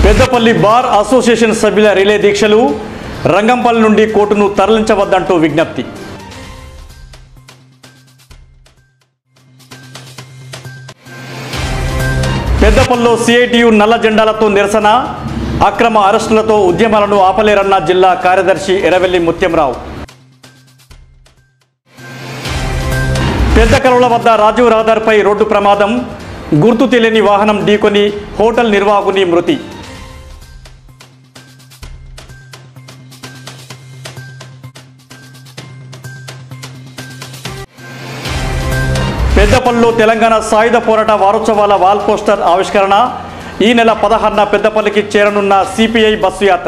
Peddapalli bar association సభ్యుల relay దీక్షలు రంగంపల్లి నుండి కోర్టును తరలించవద్దంటూ విజ్ఞప్తి పెద్దపల్లిలో సిఐటియు నల్ల జెండాలతో నిరసన అక్రమ అరెస్టులతో ఉద్యమాలను ఆపలేరన్న జిల్లా కార్యదర్శి ఎరవెల్లి ముత్యంరావు పెద్ద కలువల వద్ద రాజీవ్ రహదారిపై రోడ్డు ప్రమాదం గుర్తు తెలియని వాహనం ఢీకొని హోటల్ నిర్వాహకుని మృతి పెద్దపల్లిలో తెలంగాణ సాయుధ పోరాట వారోత్సవాల వాల్ పోస్టర్ ఆవిష్కరణ ఈ నెల పదహారున పెద్దపల్లికి చేరనున్న సిపిఐ బస్సు యాత్ర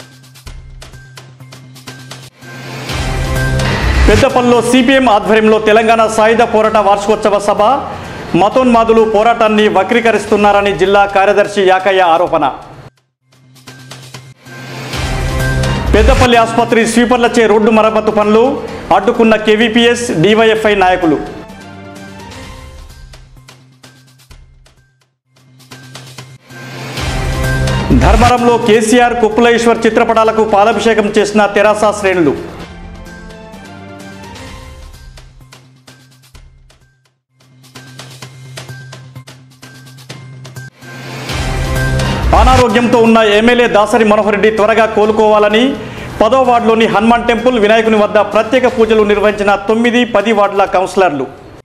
పెద్దపల్లిలో సిపిఎం ఆధ్వర్యంలో తెలంగాణ సాయుధ పోరాట వార్షికోత్సవ సభ మతోన్మాదులు పోరాటాన్ని వక్రీకరిస్తున్నారని జిల్లా కార్యదర్శి యాకయ్య ఆరోపణ పెద్దపల్లి ఆసుపత్రి స్వీపర్లచే రోడ్డు మరమ్మతు పనులు అడ్డుకున్న కేవీపీఎస్ డివైఎఫ్ఐ నాయకులు ధర్మవరంలో కేసీఆర్ కుక్కులేశ్వర్ చిత్రపటాలకు పాలాభిషేకం చేసిన తెరాస శ్రేణులు అనారోగ్యంతో ఉన్న ఎమ్మెల్యే దాసరి మనోహర్ రెడ్డి త్వరగా కోలుకోవాలని పదో వార్డులోని హనుమాన్ టెంపుల్ వినాయకుని వద్ద ప్రత్యేక పూజలు నిర్వహించిన తొమ్మిది పది వార్డుల కౌన్సిలర్లు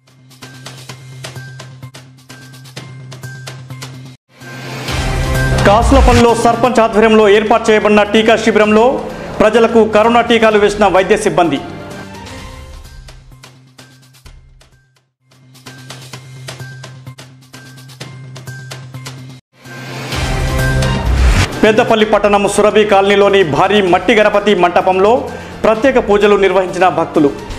కాసులపల్లిలో సర్పంచ్ ఆధ్వర్యంలో ఏర్పాటు చేయబడిన టీకా శిబిరంలో ప్రజలకు కరోనా టీకాలు వేసిన వైద్య సిబ్బంది పెద్దపల్లి పట్టణం సురభి కాలనీలోని భారీ మట్టి గణపతి మంటపంలో ప్రత్యేక పూజలు నిర్వహించిన భక్తులు